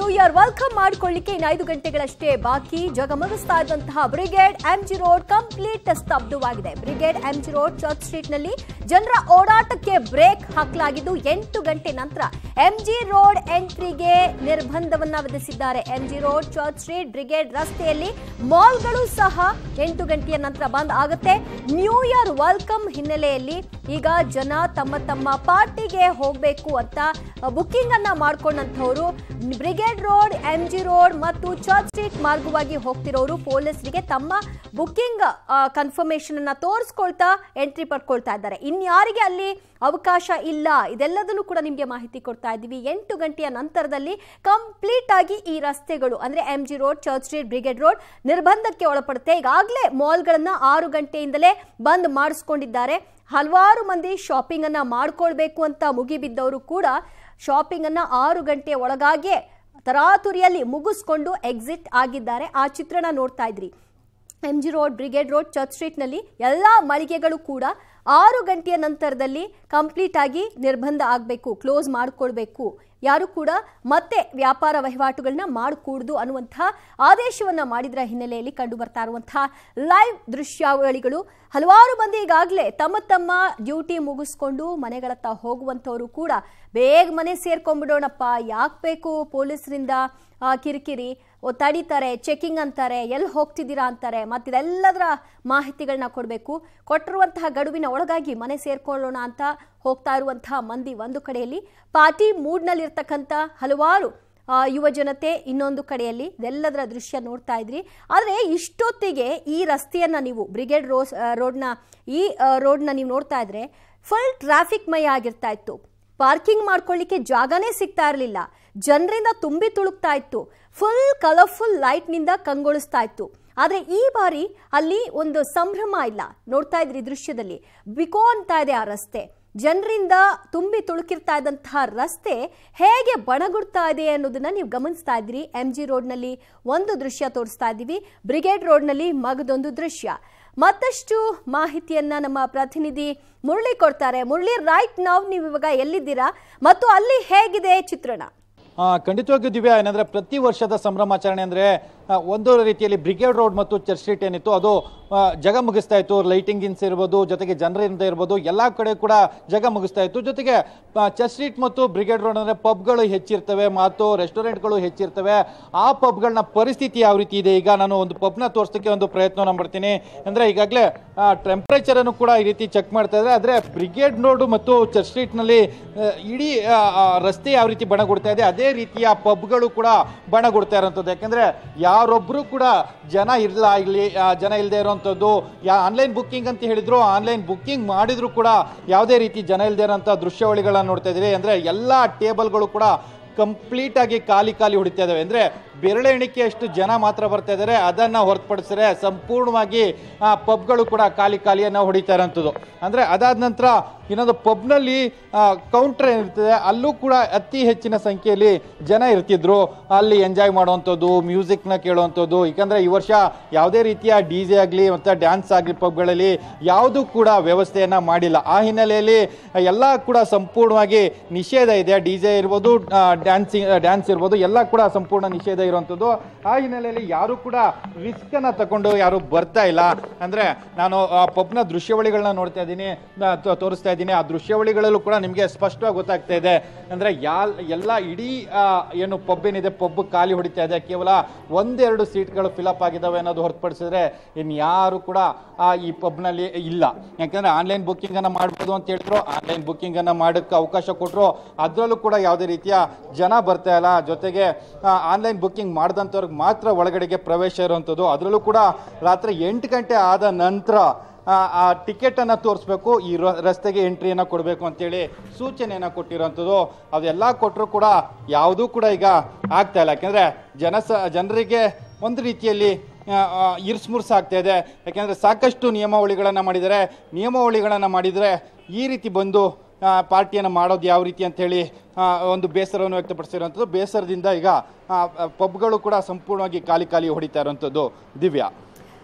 Year welcome ಮಾಡ್ಕೊಳ್ಳಿಕ್ಕೆ ಇನ್ನು ಐದು ಗಂಟೆಗಳಷ್ಟೇ ಬಾಕಿ ಜಗಮಗಿಸ್ತಾ ಇದ್ದಂತಹ ಬ್ರಿಗೇಡ್ ಎಂಜಿ ರೋಡ್ ಕಂಪ್ಲೀಟ್ ಸ್ತಬ್ಧವಾಗಿದೆ Brigade MG Road Church Street ನಲ್ಲಿ ಜನರ ಓಡಾಟಕ್ಕೆ ಬ್ರೇಕ್ ಹಾಕಲಾಗಿದ್ದು ಎಂಟು ಗಂಟೆ ನಂತರ ಎಂಜಿ ರೋಡ್ ಎಂಟ್ರಿಗೆ ನಿರ್ಬಂಧವನ್ನ ವಿಧಿಸಿದ್ದಾರೆ MG Road Church Street Brigade ರಸ್ತೆಯಲ್ಲಿ ಮಾಲ್ಗಳು ಸಹ ಎಂಟು ಗಂಟೆಯ ನಂತರ ಬಂದ್ ಆಗುತ್ತೆ ನ್ಯೂ ಇಯರ್ ವೆಲ್ಕಮ್ ಹಿನ್ನೆಲೆಯಲ್ಲಿ ಈಗ ಜನ ತಮ್ಮ ತಮ್ಮ ಪಾರ್ಟಿಗೆ ಹೋಗಬೇಕು ಅಂತ ಬುಕ್ಕಿಂಗ್ ಅನ್ನ ಮಾಡ್ಕೊಂಡಂಥವ್ರು Brigade Road M G Road ಮತ್ತು ಚರ್ಚ್ ಸ್ಟ್ರೀಟ್ ಮಾರ್ಗವಾಗಿ ಹೋಗ್ತಿರೋರು ಪೊಲೀಸರಿಗೆ ತಮ್ಮ ಬುಕ್ಕಿಂಗ್ ಕನ್ಫರ್ಮೇಶನ್ ಅನ್ನ ತೋರಿಸ್ಕೊಳ್ತಾ ಎಂಟ್ರಿ ಪಡ್ಕೊಳ್ತಾ ಇದ್ದಾರೆ ಇನ್ಯಾರಿಗೆ ಅಲ್ಲಿ ಅವಕಾಶ ಇಲ್ಲ ಇದೆಲ್ಲದನ್ನು ಕೂಡ ನಿಮಗೆ ಮಾಹಿತಿ ಕೊಡ್ತಾ ಇದ್ದೀವಿ ಎಂಟು ಗಂಟೆಯ ನಂತರದಲ್ಲಿ ಕಂಪ್ಲೀಟ್ ಆಗಿ ಈ ರಸ್ತೆಗಳು ಅಂದ್ರೆ M G Road Church Street Brigade Road ನಿರ್ಬಂಧಕ್ಕೆ ಒಳಪಡುತ್ತೆ ಈಗಾಗಲೇ ಮಾಲ್ಗಳನ್ನ ಆರು ಗಂಟೆಯಿಂದಲೇ ಬಂದ್ ಮಾಡಿಸ್ಕೊಂಡಿದ್ದಾರೆ ಹಲವಾರು ಮಂದಿ ಶಾಪಿಂಗ್ ಅನ್ನ ಮಾಡ್ಕೊಳ್ಬೇಕು ಅಂತ ಮುಗಿಬಿದ್ದವರು ಕೂಡ ಶಾಪಿಂಗ್ ಅನ್ನ ಆರು ಗಂಟೆ ಒಳಗಾಗೆ ತರಾತುರಿಯಲ್ಲಿ ಮುಗಿಸ್ಕೊಂಡು ಎಕ್ಸಿಟ್ ಆಗಿದ್ದಾರೆ ಆ ಚಿತ್ರಣ ನೋಡ್ತಾ ಇದ್ರಿ M G Road Brigade Road Church ಸ್ಟ್ರೀಟ್ನಲ್ಲಿ ಎಲ್ಲ ಮಳಿಗೆಗಳು ಕೂಡ ಆರು ಗಂಟೆಯ ನಂತರದಲ್ಲಿ ಕಂಪ್ಲೀಟ್ ಆಗಿ ನಿರ್ಬಂಧ ಆಗಬೇಕು ಕ್ಲೋಸ್ ಮಾಡಿಕೊಳ್ಬೇಕು ಯಾರು ಕೂಡ ಮತ್ತೆ ವ್ಯಾಪಾರ ವಹಿವಾಟುಗಳನ್ನ ಮಾಡಕೂಡ್ದು ಅನ್ನುವಂತಹ ಆದೇಶವನ್ನ ಮಾಡಿದ್ರ ಹಿನ್ನೆಲೆಯಲ್ಲಿ ಕಂಡು ಬರ್ತಾ ಇರುವಂತಹ ಲೈವ್ ದೃಶ್ಯಾವಳಿಗಳು ಹಲವಾರು ಮಂದಿ ಈಗಾಗಲೇ ತಮ್ಮ ತಮ್ಮ ಡ್ಯೂಟಿ ಮುಗಿಸ್ಕೊಂಡು ಮನೆಗಳತ್ತ ಹೋಗುವಂಥವರು ಕೂಡ ಬೇಗ ಮನೆ ಸೇರ್ಕೊಂಡ್ಬಿಡೋಣಪ್ಪ ಯಾಕೆ ಬೇಕು ಪೊಲೀಸರಿಂದ ಆ, ಕಿರಿಕಿರಿ ಓ, ತಡೀತಾರೆ ಚೆಕಿಂಗ್ ಅಂತಾರೆ ಎಲ್ಲಿ ಹೋಗ್ತಿದ್ದೀರಾ ಅಂತಾರೆ ಮತ್ತಿದೆಲ್ಲದರ ಮಾಹಿತಿಗಳನ್ನ ಕೊಡಬೇಕು ಕೊಟ್ಟಿರುವಂತಹ ಗಡುವಿನ ಒಳಗಾಗಿ ಮನೆ ಸೇರ್ಕೊಳ್ಳೋಣ ಅಂತ ಹೋಗ್ತಾ ಇರುವಂತಹ ಮಂದಿ ಒಂದು ಕಡೆಯಲ್ಲಿ ಪಾರ್ಟಿ ಮೂಡ್ನಲ್ಲಿರ್ತಕ್ಕಂಥ ಹಲವಾರು ಆ, ಯುವ ಜನತೆ ಇನ್ನೊಂದು ಕಡೆಯಲ್ಲಿ ಇದೆಲ್ಲದರ ದೃಶ್ಯ ನೋಡ್ತಾ ಇದ್ರಿ ಆದರೆ ಇಷ್ಟೊತ್ತಿಗೆ ಈ ರಸ್ತೆಯನ್ನ ನೀವು ಬ್ರಿಗೇಡ್ ರೋಸ್ ಆ, ರೋಡ್ನ ಈ ಆ, ರೋಡ್ನ ನೀವು ನೋಡ್ತಾ ಇದ್ರೆ ಫುಲ್ ಟ್ರಾಫಿಕ್ ಮಯ ಆಗಿರ್ತಾ ಇತ್ತು ಪಾರ್ಕಿಂಗ್ ಮಾಡ್ಕೊಳ್ಳಿಕ್ಕೆ ಜಾಗನೇ ಸಿಗ್ತಾ ಇರಲಿಲ್ಲ ಜನರಿಂದ ತುಂಬಿ ತುಳುಕ್ತಾ ಇತ್ತು ಫುಲ್ ಕಲರ್ಫುಲ್ ಲೈಟ್ನಿಂದ ಕಂಗೊಳಿಸ್ತಾ ಇತ್ತು ಆದರೆ ಈ ಬಾರಿ ಅಲ್ಲಿ ಒಂದು ಸಂಭ್ರಮ ಇಲ್ಲ ನೋಡ್ತಾ ಇದ್ರಿ ದೃಶ್ಯದಲ್ಲಿ ಬಿಕೋ ಅಂತ ಇದೆ ಆ ರಸ್ತೆ ಜನರಿಂದ ತುಂಬಿ ತುಳುಕಿರ್ತಾ ಇದ್ದಂತಹ ರಸ್ತೆ ಹೇಗೆ ಬಣಗುಡ್ತಾ ಇದೆ ಅನ್ನೋದನ್ನ ನೀವು ಗಮನಿಸ್ತಾ ಇದ್ರಿ ಎಂ ಜಿ ರೋಡ್ನಲ್ಲಿ ಒಂದು ದೃಶ್ಯ ತೋರಿಸ್ತಾ ಇದ್ದೀವಿ ಬ್ರಿಗೇಡ್ ರೋಡ್ನಲ್ಲಿ ಮಗದೊಂದು ದೃಶ್ಯ ಮತ್ತಷ್ಟು ಮಾಹಿತಿಯನ್ನ ನಮ್ಮ ಪ್ರತಿನಿಧಿ ಮುರಳಿ ಕೊಡ್ತಾರೆ ಮುರಳಿ ರೈಟ್ ನಾವು ನೀವು ಇವಾಗ ಎಲ್ಲಿದ್ದೀರಾ ಮತ್ತು ಅಲ್ಲಿ ಹೇಗಿದೆ ಚಿತ್ರಣ ಆ, ಖಂಡಿತವಾಗಿಯೂ ದಿವ್ಯಾ ಏನಂದ್ರೆ ಪ್ರತಿ ವರ್ಷದ ಸಂಭ್ರಮಾಚರಣೆ ಅಂದ್ರೆ ಆ, ಒಂದು ರೀತಿಯಲ್ಲಿ ಬ್ರಿಗೇಡ್ ರೋಡ್ ಮತ್ತು ಚರ್ಚ್ ಸ್ಟ್ರೀಟ್ ಏನಿತ್ತು ಅದು ಆ, ಜಗ ಮುಗಿಸ್ತಾ ಇತ್ತು ಲೈಟಿಂಗ್ ಇನ್ಸ್ ಇರ್ಬೋದು ಜೊತೆಗೆ ಜನರಿಂದ ಇರ್ಬೋದು ಎಲ್ಲ ಕಡೆ ಕೂಡ ಜಗ ಮುಗಿಸ್ತಾ ಇತ್ತು ಜೊತೆಗೆ ಆ, ಚರ್ಚ್ ಸ್ಟ್ರೀಟ್ ಮತ್ತು ಬ್ರಿಗೇಡ್ ರೋಡ್ ಅಂದ್ರೆ ಪಬ್ಗಳು ಹೆಚ್ಚಿರ್ತವೆ ಮತ್ತು ರೆಸ್ಟೋರೆಂಟ್ಗಳು ಹೆಚ್ಚಿರ್ತವೆ ಆ ಪಬ್ಗಳನ್ನ ಪರಿಸ್ಥಿತಿ ಯಾವ ರೀತಿ ಇದೆ ಈಗ ನಾನು ಒಂದು ಪಬ್ನ ತೋರಿಸೋಕ್ಕೆ ಒಂದು ಪ್ರಯತ್ನ ಮಾಡ್ತೀನಿ ಅಂದ್ರೆ ಈಗಾಗಲೇ ಟೆಂಪರೇಚರ್ ಅನ್ನು ಕೂಡ ಈ ರೀತಿ ಚೆಕ್ ಮಾಡ್ತಾ ಇದ್ದಾರೆ ಆದ್ರೆ ಬ್ರಿಗೇಡ್ ರೋಡ್ ಮತ್ತು ಚರ್ಚ್ ಸ್ಟ್ರೀಟ್ ನಲ್ಲಿ ಆ, ಇಡೀ ಆ, ಆ, ರಸ್ತೆ ಯಾವ ರೀತಿ ಬಣಗುಡ್ತಾ ಇದೆ ಅದೇ ರೀತಿಯ ಪಬ್ಗಳು ಕೂಡ ಬಣಗುಡ್ತಾ ಇರೋಂಥದ್ದು ಯಾಕಂದ್ರೆ ಯಾರೊಬ್ರು ಕೂಡ ಜನ ಇರಲ್ಲ ಇಲ್ಲಿ ಆ, ಜನ ಇಲ್ಲದೆ ಇರೋಂಥದ್ದು ಯಾ ಆನ್ಲೈನ್ ಬುಕ್ಕಿಂಗ್ ಅಂತ ಹೇಳಿದ್ರು ಆನ್ಲೈನ್ ಬುಕ್ಕಿಂಗ್ ಮಾಡಿದ್ರು ಕೂಡ ಯಾವುದೇ ರೀತಿ ಜನ ಇಲ್ಲದೆ ಇರೋಂಥ ದೃಶ್ಯಾವಳಿಗಳನ್ನ ನೋಡ್ತಾ ಇದ್ದೀರಿ ಅಂದ್ರೆ ಎಲ್ಲ ಟೇಬಲ್ಗಳು ಕೂಡ ಕಂಪ್ಲೀಟ್ ಆಗಿ ಖಾಲಿ ಖಾಲಿ ಹೊಡಿತಾ ಇದಾವೆ ಅಂದ್ರೆ ಬೆರಳೆ ಎಣಿಕೆಯಷ್ಟು ಜನ ಮಾತ್ರ ಬರ್ತಾ ಇದ್ದಾರೆ ಅದನ್ನ ಹೊರತುಪಡಿಸಿದ್ರೆ ಸಂಪೂರ್ಣವಾಗಿ ಆ ಪಬ್ಗಳು ಕೂಡ ಖಾಲಿ ಖಾಲಿಯನ್ನ ಹೊಡಿತಾ ಇರೋಂಥದ್ದು ಅಂದ್ರೆ ಅದಾದ ನಂತರ ಇನ್ನೊಂದು ಪಬ್ನಲ್ಲಿ ಕೌಂಟರ್ ಇರ್ತದೆ ಅಲ್ಲೂ ಕೂಡ ಅತಿ ಹೆಚ್ಚಿನ ಸಂಖ್ಯೆಯಲ್ಲಿ ಜನ ಇರ್ತಿದ್ರು ಅಲ್ಲಿ ಎಂಜಾಯ್ ಮಾಡುವಂಥದ್ದು ಮ್ಯೂಸಿಕ್ನ ಕೇಳುವಂಥದ್ದು ಯಾಕಂದ್ರೆ ಈ ವರ್ಷ ಯಾವುದೇ ರೀತಿಯ ಡಿ ಜೆ ಆಗಲಿ ಮತ್ತು ಡ್ಯಾನ್ಸ್ ಆಗಲಿ ಪಬ್ಗಳಲ್ಲಿ ಯಾವುದೂ ಕೂಡ ವ್ಯವಸ್ಥೆಯನ್ನ ಮಾಡಿಲ್ಲ ಆ ಹಿನ್ನೆಲೆಯಲ್ಲಿ ಎಲ್ಲ ಕೂಡ ಸಂಪೂರ್ಣವಾಗಿ ನಿಷೇಧ ಇದೆ ಡಿ ಜೆ ಇರ್ಬೋದು ಡ್ಯಾನ್ಸಿಂಗ್ ಡ್ಯಾನ್ಸ್ ಇರ್ಬೋದು ಎಲ್ಲ ಕೂಡ ಸಂಪೂರ್ಣ ನಿಷೇಧ ಇರುವಂಥದ್ದು ಆ ಹಿನ್ನೆಲೆಯಲ್ಲಿ ಯಾರು ಕೂಡ ರಿಸ್ಕ್ ಅನ್ನ ತಗೊಂಡು ಯಾರು ಬರ್ತಾ ಇಲ್ಲ ಅಂದ್ರೆ ನಾನು ಆ ಪಬ್ನ ದೃಶ್ಯಾವಳಿಗಳನ್ನ ನೋಡ್ತಾ ಇದ್ದೀನಿ ನಾ ತೋ- ತೋರಿಸ್ತಾ ಇದ್ದೀನಿ ಆ ದೃಶ್ಯಾವಳಿಗಳಲ್ಲೂ ಕೂಡ ನಿಮಗೆ ಸ್ಪಷ್ಟವಾಗಿ ಗೊತ್ತಾಗ್ತಾ ಇದೆ ಅಂದ್ರೆ ಯಾಲ್ ಎಲ್ಲ ಇಡೀ ಆ, ಏನು ಪಬ್ ಏನಿದೆ ಪಬ್ ಖಾಲಿ ಹೊಡಿತಾ ಇದೆ ಕೇವಲ ಒಂದೆರಡು ಸೀಟ್ಗಳು ಫಿಲಪ್ ಆಗಿದ್ದಾವೆ ಅನ್ನೋದು ಹೊರತುಪಡಿಸಿದ್ರೆ ಇನ್ ಯಾರು ಕೂಡ ಆ ಈ ಪಬ್ನಲ್ಲಿ ಇಲ್ಲ ಯಾಕಂದ್ರೆ ಆನ್ಲೈನ್ ಬುಕ್ಕಿಂಗ್ ಅನ್ನ ಮಾಡ್ಬೋದು ಅಂತ ಹೇಳಿದ್ರು ಆನ್ಲೈನ್ ಬುಕ್ಕಿಂಗ್ ಅನ್ನ ಮಾಡೋಕ್ಕೆ ಅವಕಾಶ ಕೊಟ್ಟರು ಅದರಲ್ಲೂ ಕೂಡ ಯಾವುದೇ ರೀತಿಯ ಜನ ಬರ್ತಾ ಇಲ್ಲ ಜೊತೆಗೆ ಆನ್ಲೈನ್ ಬುಕ್ಕಿಂಗ್ ಮಾಡಿದಂಥವ್ರಿಗೆ ಮಾತ್ರ ಒಳಗಡೆಗೆ ಪ್ರವೇಶ ಇರುವಂಥದ್ದು ಅದರಲ್ಲೂ ಕೂಡ ರಾತ್ರಿ ಎಂಟು ಗಂಟೆ ಆದ ನಂತರ ಆ, ಆ ಟಿಕೆಟ್ ಅನ್ನ ತೋರಿಸ್ಬೇಕು ಈ ರ- ರಸ್ತೆಗೆ ಎಂಟ್ರಿಯನ್ನ ಕೊಡಬೇಕು ಅಂತೇಳಿ ಸೂಚನೆಯನ್ನ ಕೊಟ್ಟಿರೋಂಥದ್ದು ಅದೆಲ್ಲ ಕೊಟ್ಟರು ಕೂಡ ಯಾವುದೂ ಕೂಡ ಈಗ ಆಗ್ತಾ ಇಲ್ಲ ಯಾಕಂದ್ರೆ ಜನಸ ಜನರಿಗೆ ಒಂದು ರೀತಿಯಲ್ಲಿ ಇರ್ಸ್ಮುರ್ಸ್ ಆಗ್ತಾ ಇದೆ ಯಾಕೆಂದ್ರೆ ಸಾಕಷ್ಟು ನಿಯಮಾವಳಿಗಳನ್ನು ಮಾಡಿದ್ದಾರೆ ನಿಯಮಾವಳಿಗಳನ್ನು ಮಾಡಿದರೆ ಈ ರೀತಿ ಬಂದು ಪಾರ್ಟಿಯನ್ನು ಮಾಡೋದು ಯಾವ ರೀತಿ ಅಂತ ಹೇಳಿ ಆ, ಒಂದು ಬೇಸರವನ್ನು ವ್ಯಕ್ತಪಡಿಸಿರುವಂಥದ್ದು ಬೇಸರದಿಂದ ಈಗ ಆ, ಪಬ್ಗಳು ಕೂಡ ಸಂಪೂರ್ಣವಾಗಿ ಖಾಲಿ ಖಾಲಿ ಹೊಡಿತಾ ಇರುವಂಥದ್ದು Divya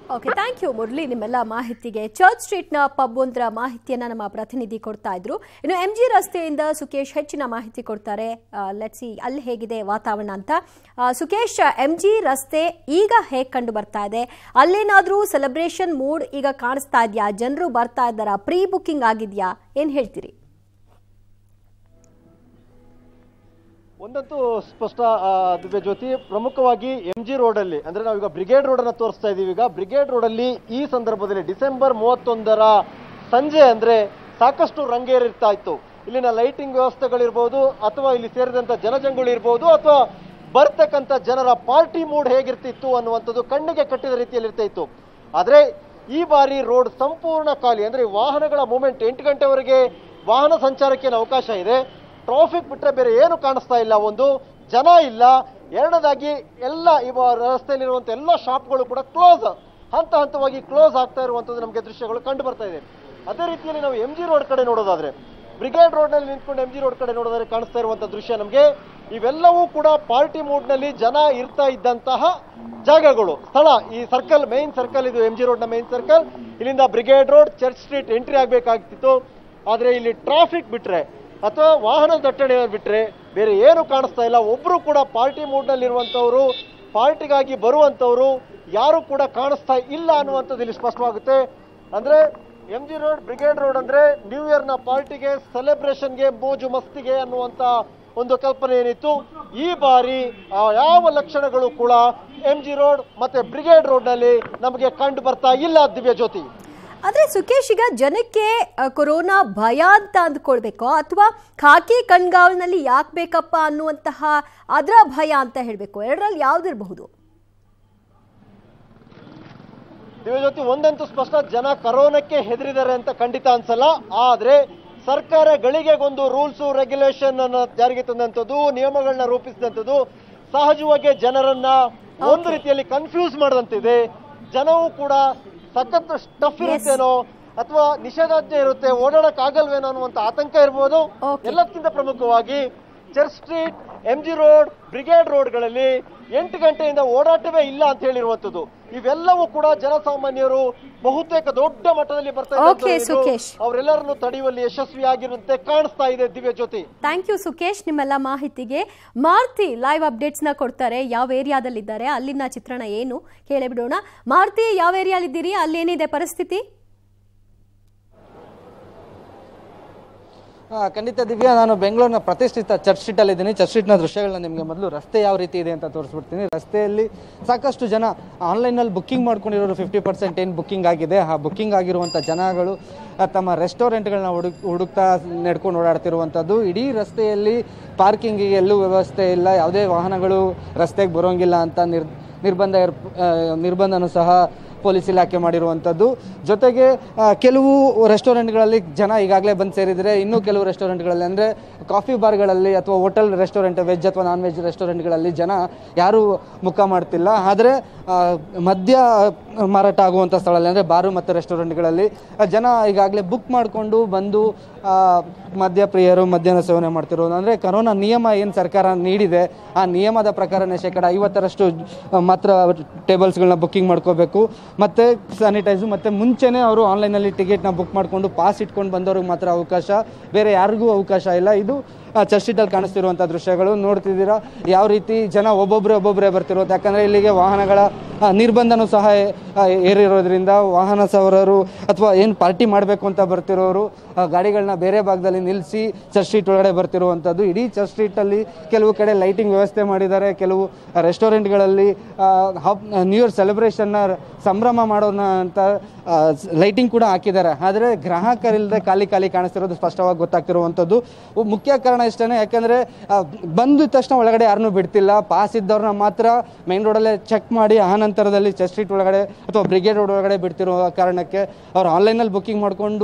okay thank you Murali ನಿಮ್ಮೆಲ್ಲ ಮಾಹಿತಿಗೆ ಚರ್ಚ್ ಸ್ಟ್ರೀಟ್ನ ಪಬ್ ಒಂದರ ಮಾಹಿತಿಯನ್ನ ನಮ್ಮ ಪ್ರತಿನಿಧಿ ಕೊಡ್ತಾ ಇದ್ರು ಇನ್ನು ಎಂ ಜಿ ರಸ್ತೆಯಿಂದ ಸುಕೇಶ್ ಹೆಚ್ಚಿನ ಮಾಹಿತಿ ಕೊಡ್ತಾರೆ ಲೆಟ್ಸಿ ಅಲ್ಲಿ ಹೇಗಿದೆ ವಾತಾವರಣ ಅಂತ ಆ, ಸುಕೇಶ್ ಎಂ ಜಿ ರಸ್ತೆ ಈಗ ಹೇಗೆ ಕಂಡು ಬರ್ತಾ ಇದೆ ಅಲ್ಲೇನಾದ್ರೂ ಸೆಲೆಬ್ರೇಷನ್ ಮೂಡ್ ಈಗ ಕಾಣಿಸ್ತಾ ಇದೆಯಾ ಜನರು ಬರ್ತಾ ಇದ್ದಾರಾ ಪ್ರೀ ಬುಕ್ಕಿಂಗ್ ಆಗಿದೆಯಾ ಏನ್ ಹೇಳ್ತೀರಿ ಒಂದಂತೂ ಸ್ಪಷ್ಟ ಆ, ದಿವ್ಯ ಜ್ಯೋತಿ ಪ್ರಮುಖವಾಗಿ ಎಂ ಜಿ ರೋಡಲ್ಲಿ ಅಂದ್ರೆ ನಾವೀಗ ಬ್ರಿಗೇಡ್ ರೋಡ್ ಅನ್ನ ತೋರಿಸ್ತಾ ಇದೀವಿ ಈಗ ಬ್ರಿಗೇಡ್ ರೋಡಲ್ಲಿ ಈ ಸಂದರ್ಭದಲ್ಲಿ ಡಿಸೆಂಬರ್ ಮೂವತ್ತೊಂದರ ಸಂಜೆ ಅಂದ್ರೆ ಸಾಕಷ್ಟು ರಂಗೇರಿರ್ತಾ ಇತ್ತು ಇಲ್ಲಿನ ಲೈಟಿಂಗ್ ವ್ಯವಸ್ಥೆಗಳಿರ್ಬೋದು ಅಥವಾ ಇಲ್ಲಿ ಸೇರಿದಂತ ಜನಜಂಗುಳಿ ಇರ್ಬೋದು ಅಥವಾ ಬರ್ತಕ್ಕಂಥ ಜನರ ಪಾರ್ಟಿ ಮೂಡ್ ಹೇಗಿರ್ತಿತ್ತು ಅನ್ನುವಂಥದ್ದು ಕಣ್ಣಿಗೆ ಕಟ್ಟಿದ ರೀತಿಯಲ್ಲಿ ಇರ್ತಾ ಇತ್ತು ಆದ್ರೆ ಈ ಬಾರಿ ರೋಡ್ ಸಂಪೂರ್ಣ ಖಾಲಿ ಅಂದ್ರೆ ವಾಹನಗಳ ಮೂವ್ಮೆಂಟ್ ಎಂಟು ಗಂಟೆವರೆಗೆ ವಾಹನ ಸಂಚಾರಕ್ಕೆ ಏನು ಅವಕಾಶ ಇದೆ ಟ್ರಾಫಿಕ್ ಬಿಟ್ರೆ ಬೇರೆ ಏನು ಕಾಣಿಸ್ತಾ ಇಲ್ಲ ಒಂದು ಜನ ಇಲ್ಲ ಎರಡನೇದಾಗಿ ಎಲ್ಲ ಇವ ರಸ್ತೆಯಲ್ಲಿರುವಂತ ಎಲ್ಲ ಶಾಪ್ಗಳು ಕೂಡ ಕ್ಲೋಸ್ ಹಂತ ಹಂತವಾಗಿ ಕ್ಲೋಸ್ ಆಗ್ತಾ ಇರುವಂತದ್ದು ನಮಗೆ ದೃಶ್ಯಗಳು ಕಂಡು ಬರ್ತಾ ಇದೆ ಅದೇ ರೀತಿಯಲ್ಲಿ ನಾವು ಎಂ ಜಿ ರೋಡ್ ಕಡೆ ನೋಡೋದಾದ್ರೆ ಬ್ರಿಗೇಡ್ ರೋಡ್ ನಲ್ಲಿ ನಿಂತ್ಕೊಂಡು ಎಂ ಜಿ ರೋಡ್ ಕಡೆ ನೋಡೋದಾದ್ರೆ ಕಾಣಿಸ್ತಾ ಇರುವಂತ ದೃಶ್ಯ ನಮಗೆ ಇವೆಲ್ಲವೂ ಕೂಡ ಪಾರ್ಟಿ ಮೂಡ್ ನಲ್ಲಿ ಜನ ಇರ್ತಾ ಇದ್ದಂತಹ ಜಾಗಗಳು ಸ್ಥಳ ಈ ಸರ್ಕಲ್ ಮೈನ್ ಸರ್ಕಲ್ ಇದು ಎಂ ಜಿ ರೋಡ್ ನ ಮೈನ್ ಸರ್ಕಲ್ ಇಲ್ಲಿಂದ Brigade Road Church Street entry ಆಗ್ಬೇಕಾಗ್ತಿತ್ತು ಆದ್ರೆ ಇಲ್ಲಿ ಟ್ರಾಫಿಕ್ ಬಿಟ್ರೆ ಅಥವಾ ವಾಹನ ದಟ್ಟಣೆ ಬಿಟ್ರೆ ಬೇರೆ ಏನು ಕಾಣಿಸ್ತಾ ಇಲ್ಲ ಒಬ್ರು ಕೂಡ ಪಾರ್ಟಿ ಮೂಡ್ ನಲ್ಲಿ ಇರುವಂತವ್ರು ಪಾರ್ಟಿಗಾಗಿ ಬರುವಂತವ್ರು ಯಾರು ಕೂಡ ಕಾಣಿಸ್ತಾ ಇಲ್ಲ ಅನ್ನುವಂಥದ್ದು ಇಲ್ಲಿ ಸ್ಪಷ್ಟವಾಗುತ್ತೆ ಅಂದ್ರೆ M G Road Brigade Road ಅಂದ್ರೆ ನ್ಯೂ ಇಯರ್ ನ ಪಾರ್ಟಿಗೆ ಸೆಲೆಬ್ರೇಷನ್ಗೆ ಮೋಜು ಮಸ್ತಿಗೆ ಅನ್ನುವಂತ ಒಂದು ಕಲ್ಪನೆ ಏನಿತ್ತು ಈ ಬಾರಿ ಆ ಯಾವ ಲಕ್ಷಣಗಳು ಕೂಡ ಎಂ ಜಿ ರೋಡ್ ಮತ್ತೆ ಬ್ರಿಗೇಡ್ ರೋಡ್ ನಲ್ಲಿ ನಮಗೆ ಕಂಡು ಬರ್ತಾ ಇಲ್ಲ ದಿವ್ಯ ಜ್ಯೋತಿ ಆದ್ರೆ ಸುಕೇಶ್ ಈಗ ಜನಕ್ಕೆ ಅ, ಕೊರೋನಾ ಭಯ ಅಂತ ಅಂದ್ಕೊಳ್ಬೇಕೋ ಅಥವಾ ಖಾಕಿ ಕಣ್ಗಾವಲಿನಲ್ಲಿ ಯಾಕೆ ಬೇಕಪ್ಪ ಅನ್ನುವಂತಹ ಅದರ ಭಯ ಅಂತ ಹೇಳಬೇಕು ಎರಡರಲ್ಲಿ ಯಾವ್ದಿರಬಹುದು ದಿವ್ಯಜ್ಯೋತಿ ಒಂದಂತೂ ಸ್ಪಷ್ಟ ಜನ ಕರೋನಕ್ಕೆ ಹೆದರಿದ್ದಾರೆ ಅಂತ ಖಂಡಿತ ಅನ್ಸಲ್ಲ ಆದ್ರೆ ಸರ್ಕಾರ ಗಳಿಗೆಗೊಂದು ರೂಲ್ಸ್ ರೆಗ್ಯುಲೇಷನ್ ಅನ್ನ ಜಾರಿಗೆ ತಂದಂಥದ್ದು ನಿಯಮಗಳನ್ನ ರೂಪಿಸಿದಂಥದ್ದು ಸಹಜವಾಗಿ ಜನರನ್ನ ಒಂದು ರೀತಿಯಲ್ಲಿ ಕನ್ಫ್ಯೂಸ್ ಮಾಡದಂತಿದೆ ಜನವು ಕೂಡ ಸಖತ್ ಸ್ಟಫ್ ಇರುತ್ತೇನೋ ಅಥವಾ ನಿಷೇಧಾಜ್ಞೆ ಇರುತ್ತೆ ಓಡಾಡಕ್ ಆಗಲ್ವೇನೋ ಅನ್ನುವಂತ ಆತಂಕ ಇರ್ಬೋದು Okay. ಎಲ್ಲಕ್ಕಿಂತ ಪ್ರಮುಖವಾಗಿ Church Street M G Road Brigade ರೋಡ್ಗಳಲ್ಲಿ ಎಂಟು ಗಂಟೆಯಿಂದ ಓಡಾಟವೇ ಇಲ್ಲ ಅಂತ ಹೇಳಿರುವಂತದ್ದು ಇವೆಲ್ಲವೂ ಕೂಡ ಜನಸಾಮಾನ್ಯರು ಬಹುತೇಕ ದೊಡ್ಡ ಮಟ್ಟದಲ್ಲಿ ಬರ್ತಾ Okay, ಸುಖೇಶ್. ಅವರೆಲ್ಲರನ್ನು ತಡೆಯುವಲ್ಲಿ ಯಶಸ್ವಿಯಾಗಿರುವಂತೆ ಕಾಣಿಸ್ತಾ ಇದೆ ದಿವ್ಯ ಜ್ಯೋತಿ ಥ್ಯಾಂಕ್ ಯು ಸುಕೇಶ್ ನಿಮ್ಮೆಲ್ಲ ಮಾಹಿತಿಗೆ ಮಾರುತಿ ಲೈವ್ ಅಪ್ಡೇಟ್ಸ್ನ ಕೊಡ್ತಾರೆ ಯಾವ ಏರಿಯಾದಲ್ಲಿದ್ದಾರೆ ಅಲ್ಲಿನ ಚಿತ್ರಣ ಏನು ಕೇಳಿ ಬಿಡೋಣ ಮಾರುತಿ ಯಾವ ಏರಿಯಾಲಿದ್ದೀರಿ ಅಲ್ಲೇನಿದೆ ಪರಿಸ್ಥಿತಿ ಆ, ಖಂಡಿತ ದಿವ್ಯಾ ನಾನು ಬೆಂಗಳೂರಿನ ಪ್ರತಿಷ್ಠಿತ ಚರ್ಚ್ ಸ್ಟ್ರೀಟ್ ಅಲ್ಲಿ ಇದ್ದೀನಿ ಚರ್ಚ್ ಸ್ಟ್ರೀಟ್ನ ದೃಶ್ಯಗಳನ್ನ ನಿಮಗೆ ಮೊದಲು ರಸ್ತೆ ಯಾವ ರೀತಿ ಇದೆ ಅಂತ ತೋರಿಸ್ಬಿಡ್ತೀನಿ ರಸ್ತೆಯಲ್ಲಿ ಸಾಕಷ್ಟು ಜನ ಆನ್ಲೈನಲ್ಲಿ ಬುಕ್ಕಿಂಗ್ ಮಾಡ್ಕೊಂಡಿರೋರು ಫಿಫ್ಟಿ ಪರ್ಸೆಂಟ್ ಏನು ಬುಕ್ಕಿಂಗ್ ಆಗಿದೆ ಆ ಬುಕ್ಕಿಂಗ್ ಆಗಿರುವಂಥ ಜನಗಳು ಆ, ತಮ್ಮ ರೆಸ್ಟೋರೆಂಟ್ಗಳನ್ನ ಹುಡುಕ್ ಹುಡುಕ್ತಾ ನಡ್ಕೊಂಡು ಓಡಾಡ್ತಿರುವಂಥದ್ದು ಇಡೀ ರಸ್ತೆಯಲ್ಲಿ ಪಾರ್ಕಿಂಗಿಗೆ ಎಲ್ಲೂ ವ್ಯವಸ್ಥೆ ಇಲ್ಲ ಯಾವುದೇ ವಾಹನಗಳು ರಸ್ತೆಗೆ ಬರೋಂಗಿಲ್ಲ ಅಂತ ನಿರ್ ನಿರ್ಬಂಧ ಇರ್ ಆ, ನಿರ್ಬಂಧನೂ ಸಹ ಪೊಲೀಸ್ ಇಲಾಖೆ ಮಾಡಿರುವಂಥದ್ದು ಜೊತೆಗೆ ಆ, ಕೆಲವು ರೆಸ್ಟೋರೆಂಟ್ಗಳಲ್ಲಿ ಜನ ಈಗಾಗಲೇ ಬಂದು ಸೇರಿದರೆ ಇನ್ನೂ ಕೆಲವು ರೆಸ್ಟೋರೆಂಟ್ಗಳಲ್ಲಿ ಅಂದರೆ ಕಾಫಿ ಬಾರ್ಗಳಲ್ಲಿ ಅಥವಾ ಹೋಟೆಲ್ ರೆಸ್ಟೋರೆಂಟ್ ವೆಜ್ ಅಥವಾ ನಾನ್ ವೆಜ್ ರೆಸ್ಟೋರೆಂಟ್ಗಳಲ್ಲಿ ಜನ ಯಾರೂ ಮುಖ ಮಾಡ್ತಿಲ್ಲ ಆದರೆ ಆ, ಮದ್ಯ ಮಾರಾಟ ಆಗುವಂಥ ಸ್ಥಳದಲ್ಲಿ ಅಂದರೆ ಬಾರು ಮತ್ತು ರೆಸ್ಟೋರೆಂಟ್ಗಳಲ್ಲಿ ಆ, ಜನ ಈಗಾಗಲೇ ಬುಕ್ ಮಾಡಿಕೊಂಡು ಬಂದು ಆ, ಮದ್ಯ ಪ್ರಿಯರು ಮದ್ಯನ ಸೇವನೆ ಮಾಡ್ತಿರೋದು ಅಂದರೆ ಕರೋನಾ ನಿಯಮ ಏನು ಸರ್ಕಾರ ನೀಡಿದೆ ಆ ನಿಯಮದ ಪ್ರಕಾರನೇ ಶೇಕಡ ಐವತ್ತರಷ್ಟು ಆ, ಮಾತ್ರ ಟೇಬಲ್ಸ್ಗಳನ್ನ ಬುಕ್ಕಿಂಗ್ ಮಾಡ್ಕೋಬೇಕು ಮತ್ತು ಸ್ಯಾನಿಟೈಸು ಮತ್ತು ಮುಂಚೆನೇ ಅವರು ಆನ್ಲೈನಲ್ಲಿ ಟಿಕೆಟ್ನ ಬುಕ್ ಮಾಡಿಕೊಂಡು ಪಾಸ್ ಇಟ್ಕೊಂಡು ಬಂದವ್ರಿಗೆ ಮಾತ್ರ ಅವಕಾಶ ಬೇರೆ ಯಾರಿಗೂ ಅವಕಾಶ ಇಲ್ಲ ಇದು ಚರ್ಚ್ ಸ್ಟ್ರೀಟಲ್ಲಿ ಕಾಣಿಸ್ತಿರುವಂಥ ದೃಶ್ಯಗಳು ನೋಡ್ತಿದ್ದೀರಾ ಯಾವ ರೀತಿ ಜನ ಒಬ್ಬೊಬ್ಬರೇ ಒಬ್ಬೊಬ್ಬರೇ ಬರ್ತಿರೋದು ಯಾಕಂದರೆ ಇಲ್ಲಿಗೆ ವಾಹನಗಳ ಆ, ನಿರ್ಬಂಧನೂ ಸಹ ಆ, ಏರಿರೋದ್ರಿಂದ ವಾಹನ ಸವಾರರು ಅಥವಾ ಏನು ಪಾರ್ಟಿ ಮಾಡಬೇಕು ಅಂತ ಬರ್ತಿರೋರು ಆ, ಗಾಡಿಗಳನ್ನ ಬೇರೆ ಭಾಗದಲ್ಲಿ ನಿಲ್ಲಿಸಿ ಚರ್ಚ್ ಸ್ಟ್ರೀಟ್ ಒಳಗಡೆ ಬರ್ತಿರುವಂಥದ್ದು ಇಡೀ ಚರ್ಚ್ ಸ್ಟ್ರೀಟಲ್ಲಿ ಕೆಲವು ಕಡೆ ಲೈಟಿಂಗ್ ವ್ಯವಸ್ಥೆ ಮಾಡಿದ್ದಾರೆ ಕೆಲವು ರೆಸ್ಟೋರೆಂಟ್ಗಳಲ್ಲಿ ನ್ಯೂ ಇಯರ್ ಸೆಲೆಬ್ರೇಷನ್ನ ಸಂಭ್ರಮ ಮಾಡೋಣ ಅಂತ ಲೈಟಿಂಗ್ ಕೂಡ ಹಾಕಿದ್ದಾರೆ ಆದರೆ ಗ್ರಾಹಕರಿಲ್ಲದೆ ಖಾಲಿ ಖಾಲಿ ಕಾಣಿಸ್ತಿರೋದು ಸ್ಪಷ್ಟವಾಗಿ ಗೊತ್ತಾಗ್ತಿರುವಂಥದ್ದು ಒ- ಮುಖ್ಯ ಕಾರಣ ಇಷ್ಟೇ ಯಾಕಂದರೆ ಬಂದ ತಕ್ಷಣ ಒಳಗಡೆ ಯಾರನ್ನೂ ಬಿಡ್ತಿಲ್ಲ ಪಾಸ್ ಇದ್ದವ್ರನ್ನ ಮಾತ್ರ ಮೈನ್ ರೋಡಲ್ಲೇ ಚೆಕ್ ಮಾಡಿ ಆ ನಂತರದಲ್ಲಿ ಚರ್ಚ್ ಸ್ಟ್ರೀಟ್ ಒಳಗಡೆ ಅಥವಾ ಬ್ರಿಗೇಡ್ ರೋಡ್ ಒಳಗಡೆ ಬಿಡ್ತಿರೋ ಕಾರಣಕ್ಕೆ ಅವ್ರು ಆನ್ಲೈನಲ್ಲಿ ಬುಕ್ಕಿಂಗ್ ಮಾಡಿಕೊಂಡು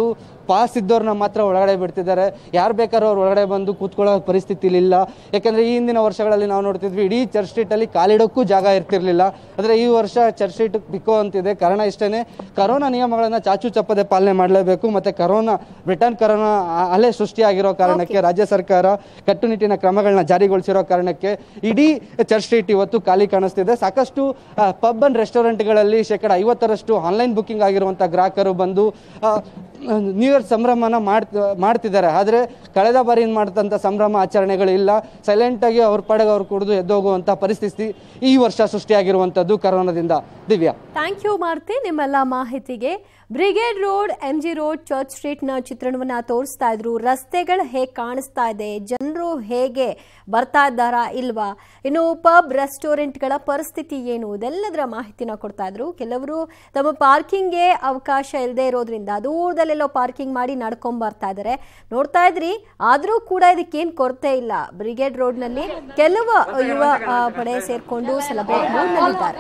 ಪಾಸ್ ಇದ್ದವ್ರನ್ನ ಮಾತ್ರ ಒಳಗಡೆ ಬಿಡ್ತಿದ್ದಾರೆ ಯಾರು ಬೇಕಾದ್ರೂ ಅವ್ರು ಒಳಗಡೆ ಬಂದು ಕೂತ್ಕೊಳ್ಳೋ ಪರಿಸ್ಥಿತಿ ಇಲ್ಲ ಯಾಕಂದ್ರೆ ಈ ಹಿಂದಿನ ವರ್ಷಗಳಲ್ಲಿ ನಾವು ನೋಡ್ತಿದ್ವಿ ಇಡೀ ಚರ್ಚ್ ಸ್ಟ್ರೀಟಲ್ಲಿ ಕಾಲಿಡೋಕ್ಕೂ ಜಾಗ ಇರ್ತಿರ್ಲಿಲ್ಲ ಆದರೆ ಈ ವರ್ಷ ಚರ್ಚ್ ಸ್ಟ್ರೀಟ್ ಬಿಕೋ ಅಂತಿದೆ ಕಾರಣ ಇಷ್ಟೇ ಕರೋನಾ ನಿಯಮಗಳನ್ನು ಚಾಚು ಚಪ್ಪದೆ ಪಾಲನೆ ಮಾಡಲೇಬೇಕು ಮತ್ತೆ ಕರೋನಾ ಬ್ರಿಟನ್ ಕರೋನಾ ಆ- ಅಲೆ ಸೃಷ್ಟಿಯಾಗಿರೋ ಕಾರಣಕ್ಕೆ ರಾಜ್ಯ ಸರ್ಕಾರ ಕಟ್ಟುನಿಟ್ಟಿನ ಕ್ರಮಗಳನ್ನ ಜಾರಿಗೊಳಿಸಿರೋ ಕಾರಣಕ್ಕೆ ಇಡೀ ಚರ್ಚ್ ಸ್ಟ್ರೀಟ್ ಇವತ್ತು ಖಾಲಿ ಕಾಣಿಸ್ತಿದೆ ಸಾಕಷ್ಟು ಪಬ್ ಅಂಡ್ ರೆಸ್ಟೋರೆಂಟ್ಗಳಲ್ಲಿ ಶೇಕಡ ಐವತ್ತರಷ್ಟು ಆನ್ಲೈನ್ ಬುಕ್ಕಿಂಗ್ ಆಗಿರುವಂಥ ಗ್ರಾಹಕರು ಬಂದು ಆ, ನ್ಯೂ ಇಯರ್ ಸಂಭ್ರಮನ ಮಾಡ್ ಮಾಡ್ತಿದ್ದಾರೆ ಆದರೆ ಕಳೆದ ಬಾರಿ ಮಾಡಿದಂಥ ಸಂಭ್ರಮ ಆಚರಣೆಗಳು ಇಲ್ಲ ಸೈಲೆಂಟಾಗಿ ಅವ್ರ ಪಾಡಿಗೆ ಅವ್ರು ಕುಡಿದು ಎದ್ದೋಗುವಂಥ ಪರಿಸ್ಥಿತಿ ಈ ವರ್ಷ ಸೃಷ್ಟಿಯಾಗಿರುವಂಥದ್ದು ಕರೋನಾದಿಂದ ದಿವ್ಯಾ ಥ್ಯಾಂಕ್ ಯು ಮಾರುತಿ ನಿಮ್ಮೆಲ್ಲ ಮಾಹಿತಿಗೆ Brigade Road M G Road Church ಸ್ಟ್ರೀಟ್ನ ಚಿತ್ರಣವನ್ನ ತೋರಿಸ್ತಾ ಇದ್ರು ರಸ್ತೆಗಳು ಹೇಗೆ ಕಾಣಿಸ್ತಾ ಇದೆ ಜನರು ಹೇಗೆ ಬರ್ತಾ ಇದ್ದಾರಾ ಇಲ್ವಾ ಇನ್ನು ಪಬ್ ರೆಸ್ಟೋರೆಂಟ್ಗಳ ಪರಿಸ್ಥಿತಿ ಏನು ಇದೆಲ್ಲದರ ಮಾಹಿತಿನ ಕೊಡ್ತಾ ಇದ್ರು ಕೆಲವರು ತಮ್ಮ ಪಾರ್ಕಿಂಗ್ಗೆ ಅವಕಾಶ ಇಲ್ಲದೆ ಇರೋದ್ರಿಂದ ದೂರದಲ್ಲೆಲ್ಲೋ ಪಾರ್ಕಿಂಗ್ ಮಾಡಿ ನಡ್ಕೊಂಡ್ ಬರ್ತಾ ಇದ್ದಾರೆ ನೋಡ್ತಾ ಇದ್ರಿ ಆದರೂ ಕೂಡ ಇದಕ್ಕೇನು ಕೊರತೆ ಇಲ್ಲ ಬ್ರಿಗೇಡ್ ರೋಡ್ನಲ್ಲಿ ಕೆಲವು ಯುವ ಆ, ಪಡೆ ಸೇರ್ಕೊಂಡು ಸೆಲೆಬ್ರೇಟ್ ಮೂಡ್ನಲ್ಲಿದ್ದಾರೆ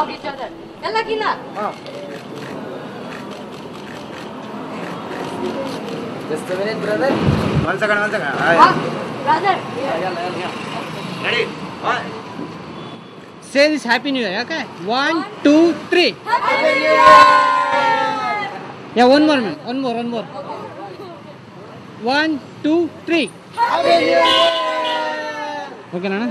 One second, one second. Aye. Ready? One. Say this Happy New Year, okay? One, two, three. Yeah, one more, man. One more, one more. One, two, three. Okay, Nana?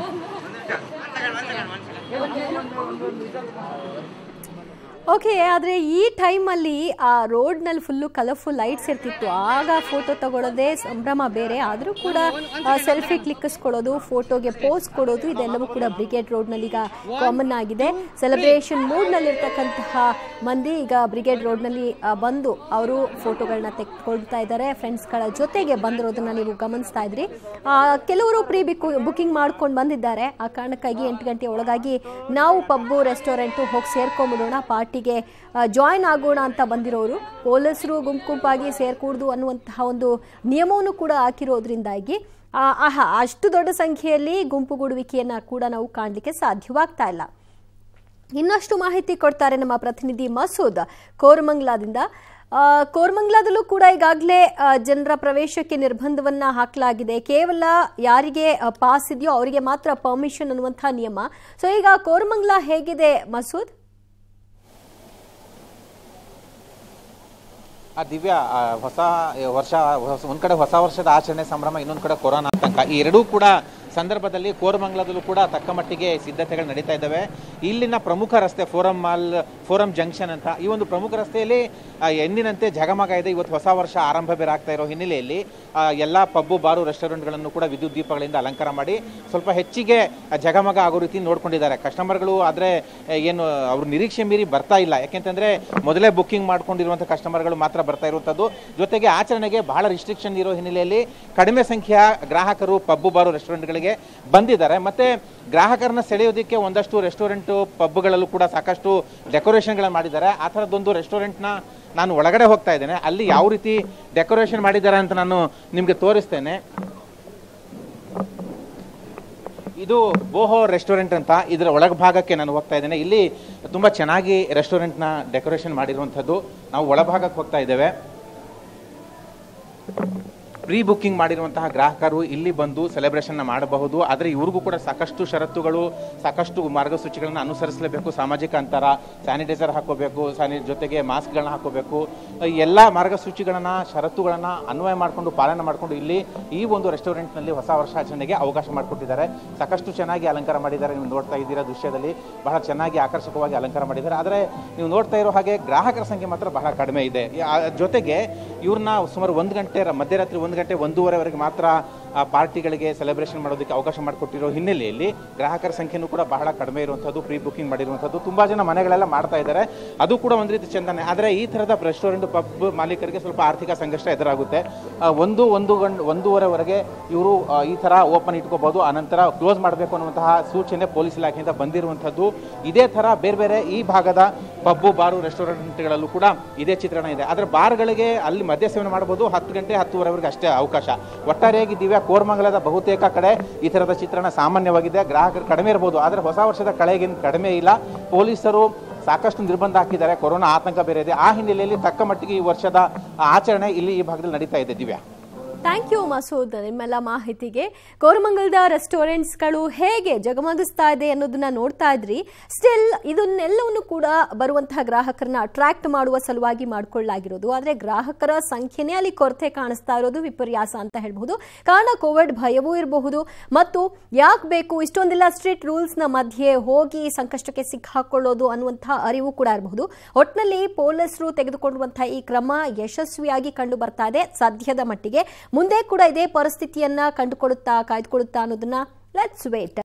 Okay ಆದರೆ ಈ ಟೈಮಲ್ಲಿ ಆ ರೋಡ್ನಲ್ಲಿ full colourful lights ಇರ್ತಿತ್ತು ಆಗ photo ತಗೊಳ್ಳೋದೇ ಸಂಭ್ರಮ ಬೇರೆ ಆದರೂ ಕೂಡ ಸೆಲ್ಫಿ ಕ್ಲಿಕ್ಕಿಸ್ಕೊಳ್ಳೋದು ಫೋಟೋಗೆ ಪೋಸ್ ಕೊಡೋದು ಇದೆಲ್ಲವೂ ಕೂಡ ಬ್ರಿಗೇಡ್ ರೋಡ್ನಲ್ಲಿ ಈಗ ಕಾಮನ್ ಆಗಿದೆ ಸೆಲೆಬ್ರೇಷನ್ ಮೂಡ್ನಲ್ಲಿರ್ತಕ್ಕಂತಹ ಮಂದಿ ಈಗ ಬ್ರಿಗೇಡ್ ರೋಡ್ನಲ್ಲಿ ಆ, ಬಂದು ಅವರು ಫೋಟೋಗಳನ್ನ ತೆಗೆದುಕೊಳ್ತಾ ಇದ್ದಾರೆ ಫ್ರೆಂಡ್ಸ್ಗಳ ಜೊತೆಗೆ ಬಂದಿರೋದನ್ನ ನೀವು ಗಮನಿಸ್ತಾ ಇದ್ರಿ ಆ, ಕೆಲವರು ಪ್ರೀ ಬುಕಿಂಗ್ ಮಾಡ್ಕೊಂಡು ಬಂದಿದ್ದಾರೆ ಆ ಕಾರಣಕ್ಕಾಗಿ ಎಂಟು ಗಂಟೆ ಒಳಗಾಗಿ ನಾವು ಪಬ್ಬು ರೆಸ್ಟೋರೆಂಟು ಹೋಗಿ ಸೇರ್ಕೊಂಡ್ಬಿಡೋಣ ಪಾರ್ಟಿಗೆ ಜಾಯ್ನ್ ಆಗೋಣ ಅಂತ ಬಂದಿರೋರು ಪೊಲೀಸರು ಗುಂಪು ಗುಂಪಾಗಿ ಸೇರ್ಕೂಡ್ದು ಅನ್ನುವಂತಹ ಒಂದು ನಿಯಮವನ್ನು ಕೂಡ ಹಾಕಿರೋದ್ರಿಂದಾಗಿ ಆ, ಆಹಾ ಅಷ್ಟು ದೊಡ್ಡ ಸಂಖ್ಯೆಯಲ್ಲಿ ಗುಂಪುಗೂಡುವಿಕೆಯನ್ನ ಕೂಡ ನಾವು ಕಾಣಲಿಕ್ಕೆ ಸಾಧ್ಯವಾಗ್ತಾ ಇಲ್ಲ ಇನ್ನಷ್ಟು ಮಾಹಿತಿ ಕೊಡ್ತಾರೆ ನಮ್ಮ ಪ್ರತಿನಿಧಿ ಮಸೂದ್ ಕೋರಮಂಗ್ಲಾದಿಂದ ಆ, ಕೋರಮಂಗ್ಲಾದಲ್ಲೂ ಕೂಡ ಈಗಾಗಲೇ ಜನರ ಪ್ರವೇಶಕ್ಕೆ ನಿರ್ಬಂಧವನ್ನ ಹಾಕಲಾಗಿದೆ ಕೇವಲ ಯಾರಿಗೆ ಆ, ಪಾಸ್ ಇದೆಯೋ ಅವರಿಗೆ ಮಾತ್ರ ಪರ್ಮಿಷನ್ ಅನ್ನುವಂಥ ನಿಯಮ ಸೊ ಈಗ ಕೋರಮಂಗ್ಲಾ ಹೇಗಿದೆ ಮಸೂದ್ ಆ ದಿವ್ಯ ಆ, ಹೊಸ ವರ್ಷ ಹೊಸ- ಒಂದ್ ಕಡೆ ಹೊಸ ವರ್ಷದ ಆಚರಣೆ ಸಂಭ್ರಮ ಇನ್ನೊಂದ್ ಕಡೆ ಕೊರೋನಾ ಆತಂಕ ಈ ಎರಡೂ ಕೂಡ ಸಂದರ್ಭದಲ್ಲಿ ಕೋರಮಂಗಲದಲ್ಲೂ ಕೂಡ ತಕ್ಕ ಮಟ್ಟಿಗೆ ಸಿದ್ಧತೆಗಳು ನಡೀತಾ ಇದ್ದಾವೆ ಇಲ್ಲಿನ ಪ್ರಮುಖ ರಸ್ತೆ ಫೋರಂ ಮಾಲ್ ಫೋರಂ ಜಂಕ್ಷನ್ ಅಂತ ಈ ಒಂದು ಪ್ರಮುಖ ರಸ್ತೆಯಲ್ಲಿ ಆ, ಎಂದಿನಂತೆ ಜಗಮಗ ಇದೆ ಇವತ್ತು ಹೊಸ ವರ್ಷ ಆರಂಭ ಬೇರೆ ಆಗ್ತಾ ಇರೋ ಹಿನ್ನೆಲೆಯಲ್ಲಿ ಆ, ಎಲ್ಲಾ ಪಬ್ಬು ಬಾರು ರೆಸ್ಟೋರೆಂಟ್ಗಳನ್ನು ಕೂಡ ವಿದ್ಯುತ್ ದೀಪಗಳಿಂದ ಅಲಂಕಾರ ಮಾಡಿ ಸ್ವಲ್ಪ ಹೆಚ್ಚಿಗೆ ಆ, ಜಗಮಗ ಆಗೋ ರೀತಿ ನೋಡ್ಕೊಂಡಿದ್ದಾರೆ ಕಸ್ಟಮರ್ಗಳು ಆದ್ರೆ ಆ, ಏನು ಅವ್ರ ನಿರೀಕ್ಷೆ ಮೀರಿ ಬರ್ತಾ ಇಲ್ಲ ಯಾಕೆಂತಂದ್ರೆ ಮೊದಲೇ ಬುಕ್ಕಿಂಗ್ ಮಾಡ್ಕೊಂಡಿರುವಂಥ ಕಸ್ಟಮರ್ಗಳು ಮಾತ್ರ ಬರ್ತಾ ಇರುವಂಥದ್ದು ಜೊತೆಗೆ ಆಚರಣೆಗೆ ಬಹಳ ರಿಸ್ಟ್ರಿಕ್ಷನ್ ಇರೋ ಹಿನ್ನೆಲೆಯಲ್ಲಿ ಕಡಿಮೆ ಸಂಖ್ಯೆಯ ಗ್ರಾಹಕರು ಪಬ್ಬು ಬಾರು ರೆಸ್ಟೋರೆಂಟ್ಗಳಿಗೆ ಬಂದಿದ್ದಾರೆ ಮತ್ತೆ ಗ್ರಾಹಕರನ್ನ ಸೆಳೆಯೋದಕ್ಕೆ ಒಂದಷ್ಟು ರೆಸ್ಟೋರೆಂಟ್ ಪಬ್ಗಳಲ್ಲೂ ಕೂಡ ಸಾಕಷ್ಟು ಡೆಕೋರೇಷನ್ಗಳನ್ನ ಮಾಡಿದ್ದಾರೆ ಆ ಥರದ್ದೊಂದು ರೆಸ್ಟೋರೆಂಟ್ನ ನಾನು ಒಳಗಡೆ ಹೋಗ್ತಾ ಇದ್ದೇನೆ ಅಲ್ಲಿ ಯಾವ ರೀತಿ ಡೆಕೋರೇಷನ್ ಮಾಡಿದ್ದಾರೆ ಅಂತ ನಾನು ನಿಮಗೆ ತೋರಿಸ್ತೇನೆ ಇದು ಬೋಹೋ ರೆಸ್ಟೋರೆಂಟ್ ಅಂತ ಇದರ ಒಳಭಾಗಕ್ಕೆ ನಾನು ಹೋಗ್ತಾ ಇದ್ದೇನೆ ಇಲ್ಲಿ ತುಂಬಾ ಚೆನ್ನಾಗಿ ರೆಸ್ಟೋರೆಂಟ್ನ ಡೆಕೋರೇಷನ್ ಮಾಡಿರುವಂಥದ್ದು ನಾವು ಒಳಭಾಗಕ್ಕೆ ಹೋಗ್ತಾ ಇದ್ದೇವೆ ಪ್ರೀ ಬುಕ್ಕಿಂಗ್ ಮಾಡಿರುವಂತಹ ಗ್ರಾಹಕರು ಇಲ್ಲಿ ಬಂದು ಸೆಲೆಬ್ರೇಷನ್ ಮಾಡಬಹುದು ಆದರೆ ಇವ್ರಿಗೂ ಕೂಡ ಸಾಕಷ್ಟು ಷರತ್ತುಗಳು ಸಾಕಷ್ಟು ಮಾರ್ಗಸೂಚಿಗಳನ್ನ ಅನುಸರಿಸಲೇಬೇಕು ಸಾಮಾಜಿಕ ಅಂತರ ಸ್ಯಾನಿಟೈಸರ್ ಹಾಕೋಬೇಕು ಸ್ಯಾನಿ ಜೊತೆಗೆ ಮಾಸ್ಕ್ಗಳನ್ನ ಹಾಕೋಬೇಕು ಎಲ್ಲ ಮಾರ್ಗಸೂಚಿಗಳನ್ನ ಷರತ್ತುಗಳನ್ನ ಅನ್ವಯ ಮಾಡಿಕೊಂಡು ಪಾಲನೆ ಮಾಡಿಕೊಂಡು ಇಲ್ಲಿ ಈ ಒಂದು ರೆಸ್ಟೋರೆಂಟ್ನಲ್ಲಿ ಹೊಸ ವರ್ಷಾಚರಣೆಗೆ ಅವಕಾಶ ಮಾಡಿಕೊಟ್ಟಿದ್ದಾರೆ ಸಾಕಷ್ಟು ಚೆನ್ನಾಗಿ ಅಲಂಕಾರ ಮಾಡಿದ್ದಾರೆ ನೀವು ನೋಡ್ತಾ ಇದ್ದೀರಾ ದೃಶ್ಯದಲ್ಲಿ ಬಹಳ ಚೆನ್ನಾಗಿ ಆಕರ್ಷಕವಾಗಿ ಅಲಂಕಾರ ಮಾಡಿದ್ದಾರೆ ಆದರೆ ನೀವು ನೋಡ್ತಾ ಇರೋ ಹಾಗೆ ಗ್ರಾಹಕರ ಸಂಖ್ಯೆ ಮಾತ್ರ ಬಹಳ ಕಡಿಮೆ ಇದೆ ಆ ಜೊತೆಗೆ ಇವ್ರನ್ನ ಸುಮಾರು ಒಂದು ಗಂಟೆ ರ- ಮಧ್ಯರಾತ್ರಿ ಒಂದು ಗಂಟೆ ಒಂದೂವರೆವರೆಗೆ ಮಾತ್ರ ಆ ಪಾರ್ಟಿಗಳಿಗೆ ಸೆಲೆಬ್ರೇಷನ್ ಮಾಡೋದಕ್ಕೆ ಅವಕಾಶ ಮಾಡಿಕೊಟ್ಟಿರೋ ಹಿನ್ನೆಲೆಯಲ್ಲಿ ಗ್ರಾಹಕರ ಸಂಖ್ಯೆನೂ ಕೂಡ ಬಹಳ ಕಡಿಮೆ ಇರುವಂಥದ್ದು ಪ್ರೀ ಬುಕಿಂಗ್ ಮಾಡಿರುವಂಥದ್ದು ತುಂಬಾ ಜನ ಮನೆಗಳೆಲ್ಲ ಮಾಡ್ತಾ ಇದ್ದಾರೆ ಅದು ಕೂಡ ಒಂದು ರೀತಿ ಚಂದನೆ ಆದರೆ ಈ ಥರದ ರೆಸ್ಟೋರೆಂಟ್ ಪಬ್ ಮಾಲೀಕರಿಗೆ ಸ್ವಲ್ಪ ಆರ್ಥಿಕ ಸಂಕಷ್ಟ ಎದುರಾಗುತ್ತೆ ಆ, ಒಂದು ಒಂದು ಗಂಟೆ ಒಂದೂವರೆವರೆಗೆ ಇವರು ಈ ಥರ ಓಪನ್ ಇಟ್ಕೋಬಹುದು ಆನಂತರ ಕ್ಲೋಸ್ ಮಾಡಬೇಕು ಅನ್ನುವಂತಹ ಸೂಚನೆ ಪೊಲೀಸ್ ಇಲಾಖೆಯಿಂದ ಬಂದಿರುವಂಥದ್ದು ಇದೇ ಥರ ಬೇರೆ ಬೇರೆ ಈ ಭಾಗದ ಪಬ್ಬು ಬಾರು ರೆಸ್ಟೋರೆಂಟ್ಗಳಲ್ಲೂ ಕೂಡ ಇದೇ ಚಿತ್ರಣ ಇದೆ ಆದರೆ ಬಾರ್ಗಳಿಗೆ ಅಲ್ಲಿ ಮದ್ಯ ಸೇವನೆ ಮಾಡಬಹುದು ಹತ್ತು ಗಂಟೆ ಹತ್ತುವರೆವರೆಗೆ ಅಷ್ಟೇ ಅವಕಾಶ ಒಟ್ಟಾರೆಯಾಗಿ ದಿವ್ಯ ಕೋರ್ಮಂಗಲದ ಬಹುತೇಕ ಕಡೆ ಈ ಥರದ ಚಿತ್ರಣ ಸಾಮಾನ್ಯವಾಗಿದೆ ಗ್ರಾಹಕರು ಕಡಿಮೆ ಇರಬಹುದು ಆದರೆ ಹೊಸ ವರ್ಷದ ಕಳೆಗಿನ ಕಡಿಮೆ ಇಲ್ಲ ಪೊಲೀಸರು ಸಾಕಷ್ಟು ನಿರ್ಬಂಧ ಹಾಕಿದ್ದಾರೆ ಕೊರೋನಾ ಆತಂಕ ಬೇರೆ ಇದೆ ಆ ಹಿನ್ನೆಲೆಯಲ್ಲಿ ತಕ್ಕ ಮಟ್ಟಿಗೆ ಈ ವರ್ಷದ ಆಚರಣೆ ಇಲ್ಲಿ ಈ ಭಾಗದಲ್ಲಿ ನಡೀತಾ ಇದೆ ದಿವ್ಯಾ ಥ್ಯಾಂಕ್ ಯು ಮಸೂದ್ ನಿಮ್ಮೆಲ್ಲ ಮಾಹಿತಿಗೆ ಕೋರಮಂಗಲದ ರೆಸ್ಟೋರೆಂಟ್ಸ್ಗಳು ಹೇಗೆ ಜಗಮಗಿಸ್ತಾ ಇದೆ ಅನ್ನೋದನ್ನ ನೋಡ್ತಾ ಇದ್ರಿ ಸ್ಟಿಲ್ ಇದನ್ನೆಲ್ಲವನ್ನು ಕೂಡ ಬರುವಂತಹ ಗ್ರಾಹಕರನ್ನ ಅಟ್ರಾಕ್ಟ್ ಮಾಡುವ ಸಲುವಾಗಿ ಮಾಡ್ಕೊಳ್ಳಾಗಿರೋದು ಆದರೆ ಗ್ರಾಹಕರ ಸಂಖ್ಯೆನೇ ಅಲ್ಲಿ ಕೊರತೆ ಕಾಣಿಸ್ತಾ ಇರೋದು ವಿಪರ್ಯಾಸ ಅಂತ ಹೇಳ್ಬಹುದು ಕಾರಣ ಕೋವಿಡ್ ಭಯವೂ ಇರಬಹುದು ಮತ್ತು ಯಾಕೆ ಬೇಕು ಇಷ್ಟೊಂದೆಲ್ಲ ಸ್ಟ್ರಿಕ್ಟ್ ರೂಲ್ಸ್ನ ಮಧ್ಯೆ ಹೋಗಿ ಸಂಕಷ್ಟಕ್ಕೆ ಸಿಕ್ಕಾಕೊಳ್ಳೋದು ಅನ್ನುವಂತಹ ಅರಿವು ಕೂಡ ಇರಬಹುದು ಒಟ್ಟಿನಲ್ಲಿ ಪೊಲೀಸರು ತೆಗೆದುಕೊಳ್ಳುವಂತಹ ಈ ಕ್ರಮ ಯಶಸ್ವಿಯಾಗಿ ಕಂಡು ಬರ್ತಾ ಇದೆ ಸದ್ಯದ ಮಟ್ಟಿಗೆ ಮುಂದೆ ಕೂಡ ಇದೇ ಪರಿಸ್ಥಿತಿಯನ್ನ ಕಂಡುಕೊಳ್ಳುತ್ತಾ ಕಾಯ್ದುಕೊಳ್ಳುತ್ತಾ ಅನ್ನೋದನ್ನ ಲೆಟ್ಸ್ ವೇಟ್